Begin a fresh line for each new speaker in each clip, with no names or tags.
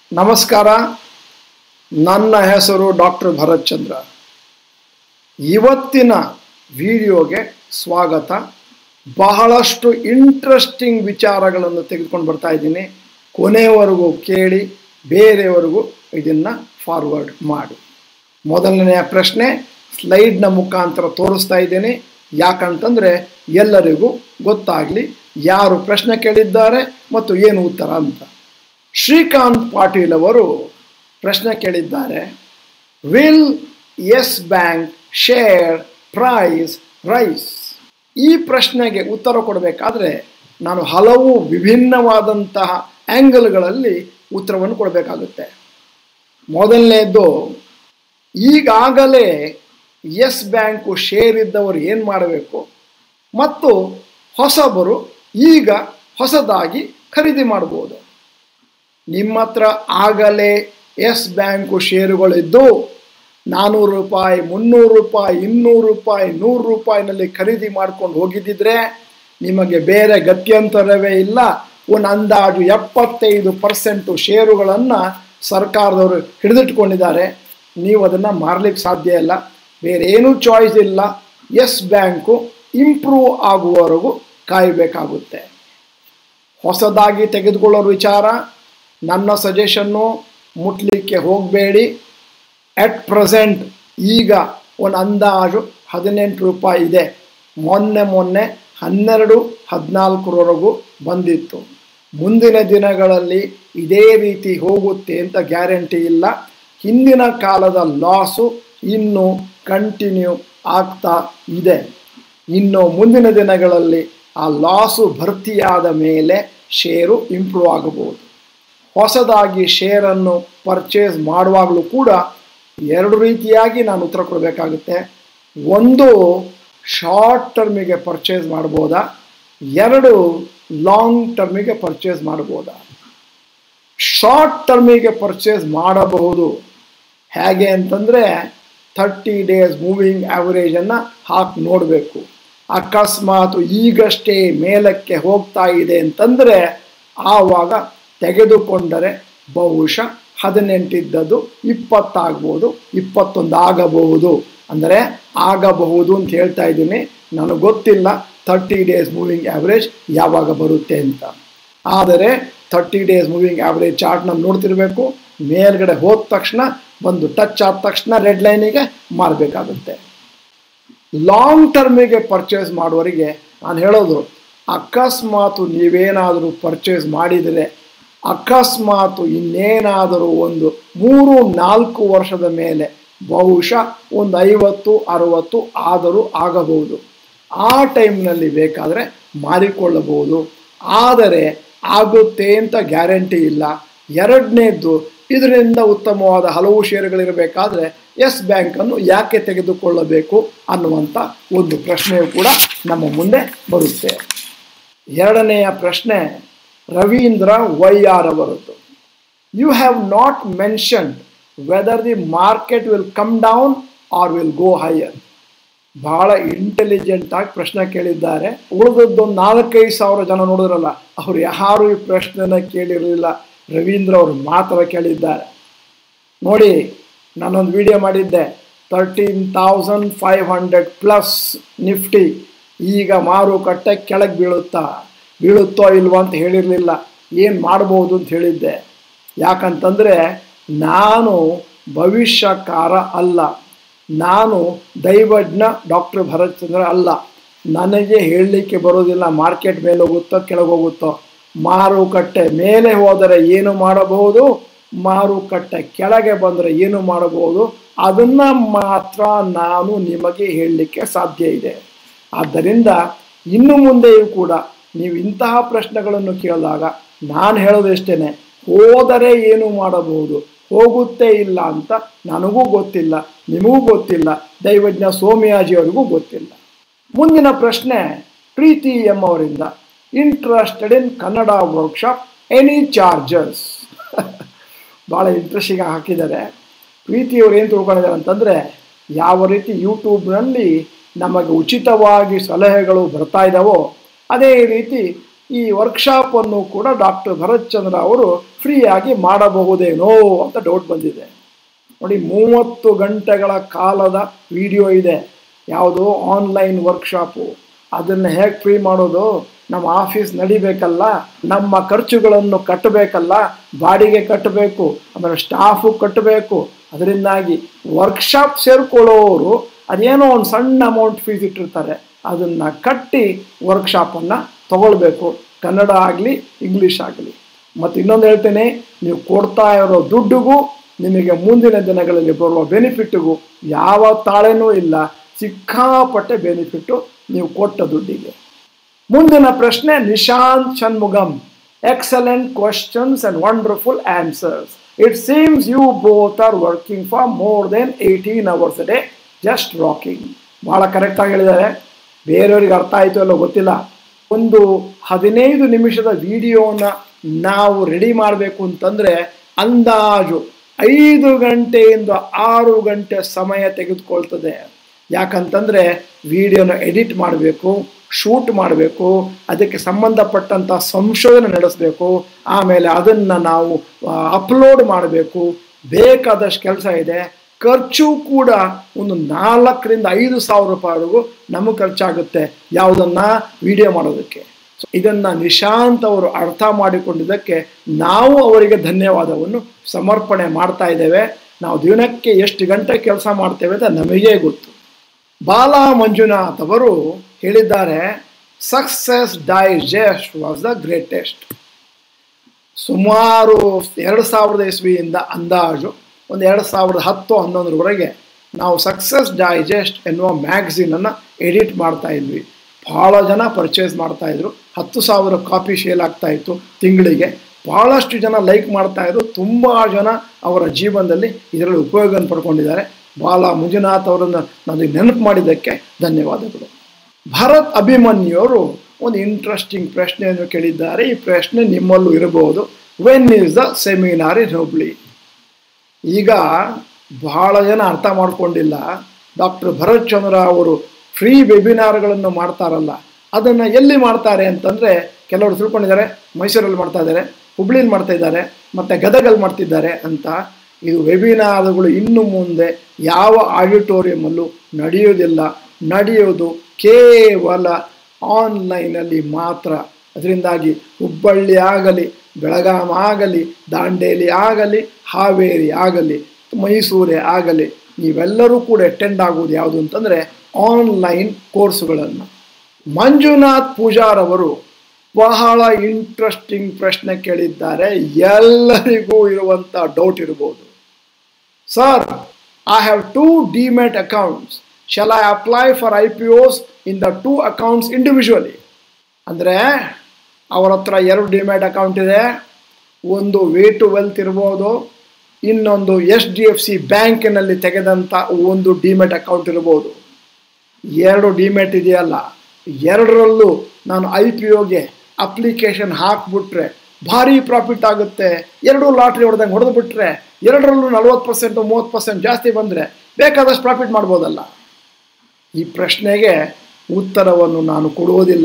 ನಮಸ್ಕಾರ ನನ್ನ ಹೆಸರು ಡಾಕ್ಟರ್ ಭರತ್ ಚಂದ್ರ ಇವತ್ತಿನ ವಿಡಿಯೋಗೆ ಸ್ವಾಗತ ಬಹಳಷ್ಟು ಇಂಟ್ರೆಸ್ಟಿಂಗ್ ವಿಚಾರಗಳನ್ನು ತೆಗೆದುಕೊಂಡು ಬರ್ತಾ ಇದ್ದೀನಿ ಕೊನೆಯವರೆಗೂ ಕೇಳಿ ಬೇರೆಯವರೆಗೂ ಇದನ್ನು ಫಾರ್ವರ್ಡ್ ಮಾಡಿ ಮೊದಲನೆಯ ಪ್ರಶ್ನೆ ಸ್ಲೈಡ್ನ ಮುಖಾಂತರ ತೋರಿಸ್ತಾ ಇದ್ದೇನೆ ಯಾಕಂತಂದರೆ ಎಲ್ಲರಿಗೂ ಗೊತ್ತಾಗಲಿ ಯಾರು ಪ್ರಶ್ನೆ ಕೇಳಿದ್ದಾರೆ ಮತ್ತು ಏನು ಉತ್ತರ ಅಂತ ಶ್ರೀಕಾಂತ್ ಪಾಟೀಲ್ ಅವರು ಪ್ರಶ್ನೆ ಕೇಳಿದ್ದಾರೆ will Yes Bank share price rise ಈ ಪ್ರಶ್ನೆಗೆ ಉತ್ತರ ಕೊಡಬೇಕಾದ್ರೆ ನಾನು ಹಲವು ವಿಭಿನ್ನವಾದಂತಹ ಆ್ಯಂಗಲ್ಗಳಲ್ಲಿ ಉತ್ತರವನ್ನು ಕೊಡಬೇಕಾಗುತ್ತೆ ಮೊದಲನೇದು ಈಗಾಗಲೇ ಎಸ್ ಬ್ಯಾಂಕು ಶೇರ್ ಇದ್ದವರು ಏನು ಮಾಡಬೇಕು ಮತ್ತು ಹೊಸಬರು ಈಗ ಹೊಸದಾಗಿ ಖರೀದಿ ಮಾಡ್ಬೋದು ನಿಮ್ಮ ಹತ್ರ ಆಗಲೇ ಎಸ್ ಬ್ಯಾಂಕು ಷೇರುಗಳಿದ್ದು ನಾನ್ನೂರು ರೂಪಾಯಿ ಮುನ್ನೂರು ರೂಪಾಯಿ ಇನ್ನೂರು ರೂಪಾಯಿ ನೂರು ರೂಪಾಯಿನಲ್ಲಿ ಖರೀದಿ ಮಾಡ್ಕೊಂಡು ಹೋಗಿದ್ದಿದ್ರೆ ನಿಮಗೆ ಬೇರೆ ಗತ್ಯಂತರವೇ ಇಲ್ಲ ಒಂದು ಅಂದಾಜು ಎಪ್ಪತ್ತೈದು ಪರ್ಸೆಂಟು ಷೇರುಗಳನ್ನು ಸರ್ಕಾರದವರು ಹಿಡಿದಿಟ್ಕೊಂಡಿದ್ದಾರೆ ನೀವು ಅದನ್ನು ಮಾರಲಿಕ್ಕೆ ಸಾಧ್ಯ ಇಲ್ಲ ಬೇರೆ ಏನೂ ಚಾಯ್ಸ್ ಇಲ್ಲ ಎಸ್ ಬ್ಯಾಂಕು ಇಂಪ್ರೂವ್ ಆಗುವವರೆಗೂ ಕಾಯಬೇಕಾಗುತ್ತೆ ಹೊಸದಾಗಿ ತೆಗೆದುಕೊಳ್ಳೋ ವಿಚಾರ ನನ್ನ ಸಜೆಷನ್ನು ಮುಟ್ಲಿಕ್ಕೆ ಹೋಗಬೇಡಿ ಅಟ್ ಪ್ರೆಸೆಂಟ್ ಈಗ ಒಂದು ಅಂದಾಜು ಹದಿನೆಂಟು ರೂಪಾಯಿ ಇದೆ ಮೊನ್ನೆ ಮೊನ್ನೆ ಹನ್ನೆರಡು ಹದಿನಾಲ್ಕರವರೆಗೂ ಬಂದಿತ್ತು ಮುಂದಿನ ದಿನಗಳಲ್ಲಿ ಇದೇ ರೀತಿ ಹೋಗುತ್ತೆ ಅಂತ ಗ್ಯಾರಂಟಿ ಇಲ್ಲ ಹಿಂದಿನ ಕಾಲದ ಲಾಸು ಇನ್ನೂ ಕಂಟಿನ್ಯೂ ಆಗ್ತಾ ಇದೆ ಇನ್ನು ಮುಂದಿನ ದಿನಗಳಲ್ಲಿ ಆ ಲಾಸು ಭರ್ತಿಯಾದ ಮೇಲೆ ಶೇರು ಇಂಪ್ರೂವ್ ಆಗಬಹುದು ಹೊಸದಾಗಿ ಶೇರನ್ನು ಪರ್ಚೇಸ್ ಮಾಡುವಾಗಲೂ ಕೂಡ ಎರಡು ರೀತಿಯಾಗಿ ನಾನು ಉತ್ತರ ಕೊಡಬೇಕಾಗುತ್ತೆ ಒಂದು ಶಾರ್ಟ್ ಟರ್ಮಿಗೆ ಪರ್ಚೇಸ್ ಮಾಡ್ಬೋದಾ ಎರಡು ಲಾಂಗ್ ಟರ್ಮಿಗೆ ಪರ್ಚೇಸ್ ಮಾಡ್ಬೋದಾ ಶಾರ್ಟ್ ಟರ್ಮಿಗೆ ಪರ್ಚೇಸ್ ಮಾಡಬಹುದು ಹೇಗೆ ಅಂತಂದರೆ ಥರ್ಟಿ ಡೇಸ್ ಮೂವಿಂಗ್ ಆ್ಯಾವರೇಜನ್ನು ಹಾಕಿ ನೋಡಬೇಕು ಅಕಸ್ಮಾತ್ ಈಗಷ್ಟೇ ಮೇಲಕ್ಕೆ ಹೋಗ್ತಾ ಇದೆ ಅಂತಂದರೆ ಆವಾಗ ತೆಗೆದುಕೊಂಡರೆ ಬಹುಶಃ ಹದಿನೆಂಟಿದ್ದದ್ದು ಇಪ್ಪತ್ತಾಗ್ಬೋದು ಇಪ್ಪತ್ತೊಂದು ಆಗಬಹುದು ಅಂದರೆ ಆಗಬಹುದು ಅಂತ ಹೇಳ್ತಾ ಇದ್ದೀನಿ ನನಗೆ ಗೊತ್ತಿಲ್ಲ ಥರ್ಟಿ ಡೇಸ್ ಮೂವಿಂಗ್ ಆ್ಯಾವ್ರೇಜ್ ಯಾವಾಗ ಬರುತ್ತೆ ಅಂತ ಆದರೆ ಥರ್ಟಿ ಡೇಸ್ ಮೂವಿಂಗ್ ಆ್ಯಾವ್ರೇಜ್ ಚಾರ್ಟ್ನ ನೋಡ್ತಿರ್ಬೇಕು ಮೇಲ್ಗಡೆ ಹೋದ ತಕ್ಷಣ ಬಂದು ಟಚ್ ಆದ ತಕ್ಷಣ ರೆಡ್ ಲೈನಿಗೆ ಮಾರಬೇಕಾಗುತ್ತೆ ಲಾಂಗ್ ಟರ್ಮಿಗೆ ಪರ್ಚೇಸ್ ಮಾಡುವವರಿಗೆ ನಾನು ಹೇಳೋದು ಅಕಸ್ಮಾತು ನೀವೇನಾದರೂ ಪರ್ಚೇಸ್ ಮಾಡಿದರೆ ಅಕಸ್ಮಾತು ಇನ್ನೇನಾದರೂ ಒಂದು ಮೂರು ನಾಲ್ಕು ವರ್ಷದ ಮೇಲೆ ಬಹುಶಃ ಒಂದು ಐವತ್ತು ಅರುವತ್ತು ಆದರೂ ಆಗಬಹುದು ಆ ಟೈಮ್ನಲ್ಲಿ ಬೇಕಾದರೆ ಮಾರಿಕೊಳ್ಳಬಹುದು ಆದರೆ ಆಗುತ್ತೆ ಅಂತ ಗ್ಯಾರಂಟಿ ಇಲ್ಲ ಎರಡನೇದ್ದು ಇದರಿಂದ ಉತ್ತಮವಾದ ಹಲವು ಷೇರುಗಳಿರಬೇಕಾದ್ರೆ ಎಸ್ ಬ್ಯಾಂಕನ್ನು ಯಾಕೆ ತೆಗೆದುಕೊಳ್ಳಬೇಕು ಅನ್ನುವಂಥ ಒಂದು ಪ್ರಶ್ನೆಯು ಕೂಡ ನಮ್ಮ ಮುಂದೆ ಬರುತ್ತೆ ಎರಡನೆಯ ಪ್ರಶ್ನೆ ರವೀಂದ್ರ ವೈ ಆರ್ ಅವರದ್ದು you have not mention whether the market will come down or will go higher ಬಹಳ ಇಂಟೆಲಿಜೆಂಟ್ ಆಗಿ ಪ್ರಶ್ನೆ ಕೇಳಿದ್ದಾರೆ ಉಳಿದದ್ದೊಂದು ನಾಲ್ಕೈದು ಸಾವಿರ ಜನ ನೋಡಿದ್ರಲ್ಲ ಅವ್ರು ಯಾರು ಈ ಪ್ರಶ್ನೆನ ಕೇಳಿರಲಿಲ್ಲ ರವೀಂದ್ರ ಅವರು ಮಾತ್ರ ಕೇಳಿದ್ದಾರೆ ನೋಡಿ ನಾನೊಂದು ವಿಡಿಯೋ ಮಾಡಿದ್ದೆ thirteen thousand five hundred plus Nifty ಈಗ ಮಾರುಕಟ್ಟೆ ಕೆಳಗೆ ಬೀಳುತ್ತಾ ಬೀಳುತ್ತೋ ಇಲ್ವೋ ಅಂತ ಹೇಳಿರಲಿಲ್ಲ ಏನು ಮಾಡ್ಬೋದು ಅಂತ ಹೇಳಿದ್ದೆ ಯಾಕಂತಂದರೆ ನಾನು ಭವಿಷ್ಯಕಾರ ಅಲ್ಲ ನಾನು ದೈವಜ್ಞ ಡಾಕ್ಟರ್ ಭರತ್ ಚಂದ್ರ ಅಲ್ಲ ನನಗೆ ಹೇಳಲಿಕ್ಕೆ ಬರೋದಿಲ್ಲ ಮಾರ್ಕೆಟ್ ಮೇಲೆ ಹೋಗುತ್ತೋ ಕೆಳಗೆ ಹೋಗುತ್ತೋ ಮಾರುಕಟ್ಟೆ ಮೇಲೆ ಹೋದರೆ ಏನು ಮಾಡಬಹುದು ಮಾರುಕಟ್ಟೆ ಕೆಳಗೆ ಬಂದರೆ ಏನು ಮಾಡಬಹುದು ಅದನ್ನು ಮಾತ್ರ ನಾನು ನಿಮಗೆ ಹೇಳಲಿಕ್ಕೆ ಸಾಧ್ಯ ಇದೆ ಆದ್ದರಿಂದ ಇನ್ನು ಮುಂದೆಯೂ ಕೂಡ ನೀವು ಇಂತಹ ಪ್ರಶ್ನೆಗಳನ್ನು ಕೇಳಿದಾಗ ನಾನು ಹೇಳೋದು ಇಷ್ಟೇ ಹೋದರೆ ಏನು ಮಾಡಬಹುದು ಹೋಗುತ್ತೆ ಇಲ್ಲ ಅಂತ ನನಗೂ ಗೊತ್ತಿಲ್ಲ ನಿಮಗೂ ಗೊತ್ತಿಲ್ಲ ದೈವಜ್ಞ ಸೋಮಯಾಜಿಯವರಿಗೂ ಗೊತ್ತಿಲ್ಲ ಮುಂದಿನ ಪ್ರಶ್ನೆ ಪ್ರೀತಿ ಎಂ ಅವರಿಂದ interested in Kannada workshop any charges ಭಾಳ ಇಂಟ್ರೆಸ್ಟಿಂಗ್ ಹಾಕಿದ್ದಾರೆ ಪ್ರೀತಿಯವರು ಏನು ತಿಳ್ಕೊಂಡಿದ್ದಾರೆ ಅಂತಂದರೆ ಯಾವ ರೀತಿ ಯೂಟ್ಯೂಬ್ನಲ್ಲಿ ನಮಗೆ ಉಚಿತವಾಗಿ ಸಲಹೆಗಳು ಬರ್ತಾ ಇದ್ದಾವೋ ಅದೇ ರೀತಿ ಈ ವರ್ಕ್ಶಾಪನ್ನು ಕೂಡ ಡಾಕ್ಟರ್ ಭರತ್ ಚಂದ್ರ ಅವರು ಫ್ರೀಯಾಗಿ ಮಾಡಬಹುದೇನೋ ಅಂತ ಡೌಟ್ ಬಂದಿದೆ ನೋಡಿ ಮೂವತ್ತು ಗಂಟೆಗಳ ಕಾಲದ ವಿಡಿಯೋ ಇದೆ ಯಾವುದು ಆನ್ಲೈನ್ ವರ್ಕ್ಶಾಪು ಅದನ್ನು ಹೇಗೆ ಫ್ರೀ ಮಾಡೋದು ನಮ್ಮ ಆಫೀಸ್ ನಡಿಬೇಕಲ್ಲ ನಮ್ಮ ಖರ್ಚುಗಳನ್ನು ಕಟ್ಟಬೇಕಲ್ಲ ಬಾಡಿಗೆ ಕಟ್ಟಬೇಕು ಆಮೇಲೆ ಸ್ಟಾಫು ಕಟ್ಟಬೇಕು ಅದರಿಂದಾಗಿ ವರ್ಕ್ಶಾಪ್ ಸೇರ್ಕೊಳ್ಳೋರು ಅದೇನೋ ಒಂದು ಸಣ್ಣ ಅಮೌಂಟ್ ಫೀಸ್ ಇಟ್ಟಿರ್ತಾರೆ ಅದನ್ನು ಕಟ್ಟಿ ವರ್ಕ್ಶಾಪನ್ನು ತಗೊಳ್ಬೇಕು ಕನ್ನಡ ಆಗಲಿ ಇಂಗ್ಲೀಷ್ ಆಗಲಿ ಮತ್ತು ಇನ್ನೊಂದು ಹೇಳ್ತೇನೆ ನೀವು ಕೊಡ್ತಾ ಇರೋ ದುಡ್ಡಿಗೂ ನಿಮಗೆ ಮುಂದಿನ ದಿನಗಳಲ್ಲಿ ಬರುವ ಬೆನಿಫಿಟ್ಗೂ ಯಾವ ತಾಳೆನೂ ಇಲ್ಲ ಸಿಕ್ಕಾಪಟ್ಟೆ ಬೆನಿಫಿಟ್ಟು ನೀವು ಕೊಟ್ಟ ದುಡ್ಡಿಗೆ ಮುಂದಿನ ಪ್ರಶ್ನೆ Nishant Shanmugam excellent questions and wonderful answers it seems you both are working for more than eighteen hours day just rocking ಭಾಳ ಕರೆಕ್ಟಾಗಿ ಹೇಳಿದ್ದಾರೆ ಬೇರೆಯವ್ರಿಗೆ ಅರ್ಥ ಆಯಿತು ಅಲ್ಲೋ ಗೊತ್ತಿಲ್ಲ ಒಂದು ಹದಿನೈದು ನಿಮಿಷದ ವಿಡಿಯೋನ ನಾವು ರೆಡಿ ಮಾಡಬೇಕು ಅಂತಂದರೆ ಅಂದಾಜು ಐದು ಗಂಟೆಯಿಂದ ಆರು ಗಂಟೆ ಸಮಯ ತೆಗೆದುಕೊಳ್ತದೆ ಯಾಕಂತಂದರೆ ವಿಡಿಯೋನ ಎಡಿಟ್ ಮಾಡಬೇಕು ಶೂಟ್ ಮಾಡಬೇಕು ಅದಕ್ಕೆ ಸಂಬಂಧಪಟ್ಟಂಥ ಸಂಶೋಧನೆ ನಡೆಸಬೇಕು ಆಮೇಲೆ ಅದನ್ನು ನಾವು ಅಪ್ಲೋಡ್ ಮಾಡಬೇಕು ಬೇಕಾದಷ್ಟು ಕೆಲಸ ಇದೆ ಖರ್ಚು ಕೂಡ ಒಂದು ನಾಲ್ಕರಿಂದ ಐದು ಸಾವಿರ ರೂಪಾಯಿವರೆಗೂ ನಮಗೆ ಖರ್ಚಾಗುತ್ತೆ ಯಾವುದನ್ನು ವಿಡಿಯೋ ಮಾಡೋದಕ್ಕೆ ಸೊ ಇದನ್ನು ನಿಶಾಂತ್ ಅವರು ಅರ್ಥ ಮಾಡಿಕೊಂಡಿದ್ದಕ್ಕೆ ನಾವು ಅವರಿಗೆ ಧನ್ಯವಾದವನ್ನು ಸಮರ್ಪಣೆ ಮಾಡ್ತಾ ಇದ್ದೇವೆ ನಾವು ದಿನಕ್ಕೆ ಎಷ್ಟು ಗಂಟೆ ಕೆಲಸ ಮಾಡ್ತೇವೆ ಅಂತ ನಮಗೇ ಗೊತ್ತು ಬಾಲಾ ಮಂಜುನಾಥ್ ಅವರು ಹೇಳಿದ್ದಾರೆ success digest was the greatest ಸುಮಾರು ಎರಡು ಸಾವಿರದ ಇಸ್ವಿಯಿಂದ ಅಂದಾಜು ಒಂದು ಎರಡು ಸಾವಿರದ ಹತ್ತು ಹನ್ನೊಂದರವರೆಗೆ ನಾವು ಸಕ್ಸಸ್ ಡೈಜೆಸ್ಟ್ ಎನ್ನುವ ಮ್ಯಾಗಝೀನನ್ನು ಎಡಿಟ್ ಮಾಡ್ತಾ ಇದ್ವಿ ಭಾಳ ಜನ ಪರ್ಚೇಸ್ ಮಾಡ್ತಾಯಿದ್ರು ಹತ್ತು ಸಾವಿರ ಕಾಪಿ ಸೇಲ್ ಆಗ್ತಾಯಿತ್ತು ತಿಂಗಳಿಗೆ ಭಾಳಷ್ಟು ಜನ ಲೈಕ್ ಮಾಡ್ತಾಯಿದ್ರು ತುಂಬ ಜನ ಅವರ ಜೀವನದಲ್ಲಿ ಇದರಲ್ಲಿ ಉಪಯೋಗ ಪಡ್ಕೊಂಡಿದ್ದಾರೆ ಬಾಲ ಮಂಜುನಾಥ್ ಅವರನ್ನು ನನಗೆ ನೆನಪು ಮಾಡಿದ್ದಕ್ಕೆ ಧನ್ಯವಾದಗಳು ಭರತ್ ಅಭಿಮನ್ಯುವರು ಒಂದು ಇಂಟ್ರೆಸ್ಟಿಂಗ್ ಪ್ರಶ್ನೆಯನ್ನು ಕೇಳಿದ್ದಾರೆ ಈ ಪ್ರಶ್ನೆ ನಿಮ್ಮಲ್ಲೂ ಇರಬಹುದು when is the seminar in Hubli ಈಗ ಬಹಳ ಜನ ಅರ್ಥ ಮಾಡ್ಕೊಂಡಿಲ್ಲ ಡಾಕ್ಟರ್ ಭರತ್ ಚಂದ್ರ ಅವರು ಫ್ರೀ ವೆಬಿನಾರ್ಗಳನ್ನು ಮಾಡ್ತಾರಲ್ಲ ಅದನ್ನು ಎಲ್ಲಿ ಮಾಡ್ತಾರೆ ಅಂತಂದರೆ ಕೆಲವರು ತಿಳ್ಕೊಂಡಿದ್ದಾರೆ ಮೈಸೂರಲ್ಲಿ ಮಾಡ್ತಾ ಇದ್ದಾರೆ ಹುಬ್ಳಿಲಿ ಮಾಡ್ತಾ ಇದ್ದಾರೆ ಮತ್ತು ಗದಗಲ್ಲಿ ಮಾಡ್ತಿದ್ದಾರೆ ಅಂತ ಇದು ವೆಬಿನಾರ್ಗಳು ಇನ್ನು ಮುಂದೆ ಯಾವ ಆಡಿಟೋರಿಯಮಲ್ಲೂ ನಡೆಯೋದಿಲ್ಲ ನಡೆಯೋದು ಕೇವಲ ಆನ್ಲೈನಲ್ಲಿ ಮಾತ್ರ ಅದರಿಂದಾಗಿ ಹುಬ್ಬಳ್ಳಿ ಆಗಲಿ ಬೆಳಗಾಂ ಆಗಲಿ ದಾಂಡೇಲಿ ಆಗಲಿ ಹಾವೇರಿ ಆಗಲಿ ಮೈಸೂರೇ ಆಗಲಿ ನೀವೆಲ್ಲರೂ ಕೂಡ ಅಟೆಂಡ್ ಆಗೋದು ಯಾವುದು ಅಂತಂದರೆ ಆನ್ಲೈನ್ ಕೋರ್ಸುಗಳನ್ನು ಮಂಜುನಾಥ್ ಪೂಜಾರ್ ಅವರು ಬಹಳ ಇಂಟ್ರೆಸ್ಟಿಂಗ್ ಪ್ರಶ್ನೆ ಕೇಳಿದ್ದಾರೆ ಎಲ್ಲರಿಗೂ ಇರುವಂಥ ಡೌಟ್ ಇರ್ಬೋದು sir I have two demat accounts shall I apply for I P Os in the two accounts individually ಅಂದರೆ ಅವರ ಹತ್ರ ಎರಡು ಡಿಮ್ಯಾಟ್ ಅಕೌಂಟ್ ಇದೆ ಒಂದು ವೇ ಟು ವೆಲ್ತ್ ಇರ್ಬೋದು ಇನ್ನೊಂದು ಎಸ್ ಡಿ ಎಫ್ ಸಿ ಬ್ಯಾಂಕಿನಲ್ಲಿ ತೆಗೆದಂಥ ಒಂದು ಡಿಮೆಟ್ ಅಕೌಂಟ್ ಇರ್ಬೋದು ಎರಡು ಡಿಮೆಟ್ ಇದೆಯಲ್ಲ ಎರಡರಲ್ಲೂ ನಾನು ಐ ಪಿ ಒಗೆ ಅಪ್ಲಿಕೇಶನ್ ಹಾಕ್ಬಿಟ್ರೆ ಭಾರಿ ಪ್ರಾಫಿಟ್ ಆಗುತ್ತೆ ಎರಡು ಲಾಟ್ರಿ ಹೊಡೆದಂಗೆ ಹೊಡೆದ್ಬಿಟ್ರೆ ಎರಡರಲ್ಲೂ ನಲ್ವತ್ತು ಪರ್ಸೆಂಟು ಮೂವತ್ತು ಪರ್ಸೆಂಟ್ ಜಾಸ್ತಿ ಬಂದರೆ ಬೇಕಾದಷ್ಟು ಪ್ರಾಫಿಟ್ ಮಾಡ್ಬೋದಲ್ಲ ಈ ಪ್ರಶ್ನೆಗೆ ಉತ್ತರವನ್ನು ನಾನು ಕೊಡುವುದಿಲ್ಲ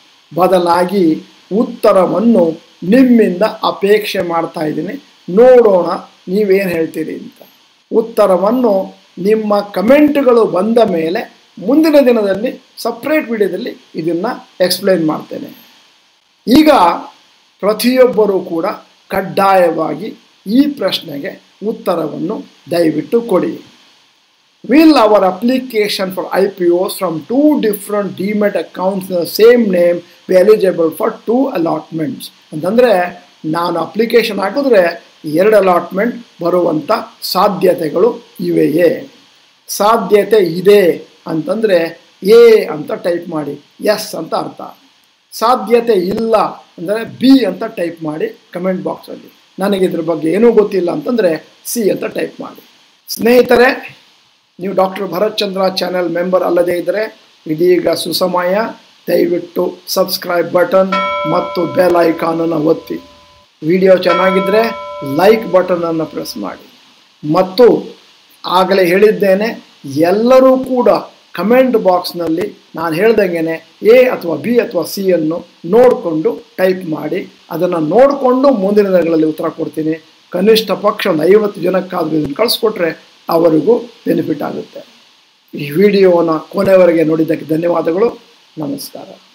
ಬದಲಾಗಿ ಉತ್ತರವನ್ನು ನಿಮ್ಮಿಂದ ಅಪೇಕ್ಷೆ ಮಾಡ್ತಾ ಇದ್ದೀನಿ ನೋಡೋಣ ನೀವೇನು ಹೇಳ್ತೀರಿ ಅಂತ ಉತ್ತರವನ್ನು ನಿಮ್ಮ ಕಮೆಂಟ್ಗಳು ಬಂದ ಮೇಲೆ ಮುಂದಿನ ದಿನದಲ್ಲಿ ಸಪ್ರೇಟ್ ವಿಡಿಯೋದಲ್ಲಿ ಇದನ್ನು ಎಕ್ಸ್ಪ್ಲೈನ್ ಮಾಡ್ತೇನೆ ಈಗ ಪ್ರತಿಯೊಬ್ಬರೂ ಕೂಡ ಕಡ್ಡಾಯವಾಗಿ ಈ ಪ್ರಶ್ನೆಗೆ ಉತ್ತರವನ್ನು ದಯವಿಟ್ಟು ಕೊಡಿ will our application for I P Os from two different demat accounts the same name be eligible for two allotments ಅಂತಂದರೆ ನಾನು ಅಪ್ಲಿಕೇಶನ್ ಹಾಕಿದ್ರೆ ಎರಡು ಅಲಾಟ್ಮೆಂಟ್ ಬರುವಂಥ ಸಾಧ್ಯತೆಗಳು ಇವೆಯೇ ಸಾಧ್ಯತೆ ಇದೆ ಅಂತಂದರೆ ಎ ಅಂತ ಟೈಪ್ ಮಾಡಿ ಎಸ್ ಅಂತ ಅರ್ಥ ಸಾಧ್ಯತೆ ಇಲ್ಲ ಅಂದರೆ ಬಿ ಅಂತ ಟೈಪ್ ಮಾಡಿ ಕಮೆಂಟ್ ಬಾಕ್ಸಲ್ಲಿ ನನಗೆ ಇದ್ರ ಬಗ್ಗೆ ಏನೂ ಗೊತ್ತಿಲ್ಲ ಅಂತಂದರೆ ಸಿ ಅಂತ ಟೈಪ್ ಮಾಡಿ ಸ್ನೇಹಿತರೆ ನೀವು doctor Bharath Chandra channel member ಅಲ್ಲದೇ ಇದ್ದರೆ ಇದೀಗ ಸುಸಮಯ ದಯವಿಟ್ಟು ಸಬ್ಸ್ಕ್ರೈಬ್ ಬಟನ್ ಮತ್ತು ಬೆಲ್ ಐಕಾನನ್ನು ಒತ್ತಿ ವಿಡಿಯೋ ಚೆನ್ನಾಗಿದ್ದರೆ ಲೈಕ್ ಬಟನನ್ನು ಪ್ರೆಸ್ ಮಾಡಿ ಮತ್ತು ಆಗಲೇ ಹೇಳಿದ್ದೇನೆ ಎಲ್ಲರೂ ಕೂಡ ಕಮೆಂಟ್ ಬಾಕ್ಸ್ನಲ್ಲಿ ನಾನು ಹೇಳ್ದಂಗೆ ಎ ಅಥವಾ ಬಿ ಅಥವಾ ಸಿ ಅನ್ನು ನೋಡಿಕೊಂಡು ಟೈಪ್ ಮಾಡಿ ಅದನ್ನು ನೋಡಿಕೊಂಡು ಮುಂದಿನ ದಿನಗಳಲ್ಲಿ ಉತ್ತರ ಕೊಡ್ತೀನಿ ಕನಿಷ್ಠ ಪಕ್ಷ ಒಂದು ಐವತ್ತು ಜನಕ್ಕಾದರೂ ಇದನ್ನು ಕಳಿಸ್ಕೊಟ್ರೆ ಅವರಿಗೂ ಬೆನಿಫಿಟ್ ಆಗುತ್ತೆ ಈ ವಿಡಿಯೋವನ್ನು ಕೊನೆವರೆಗೆ ನೋಡಿದ್ದಕ್ಕೆ ಧನ್ಯವಾದಗಳು ನಮಸ್ಕಾರ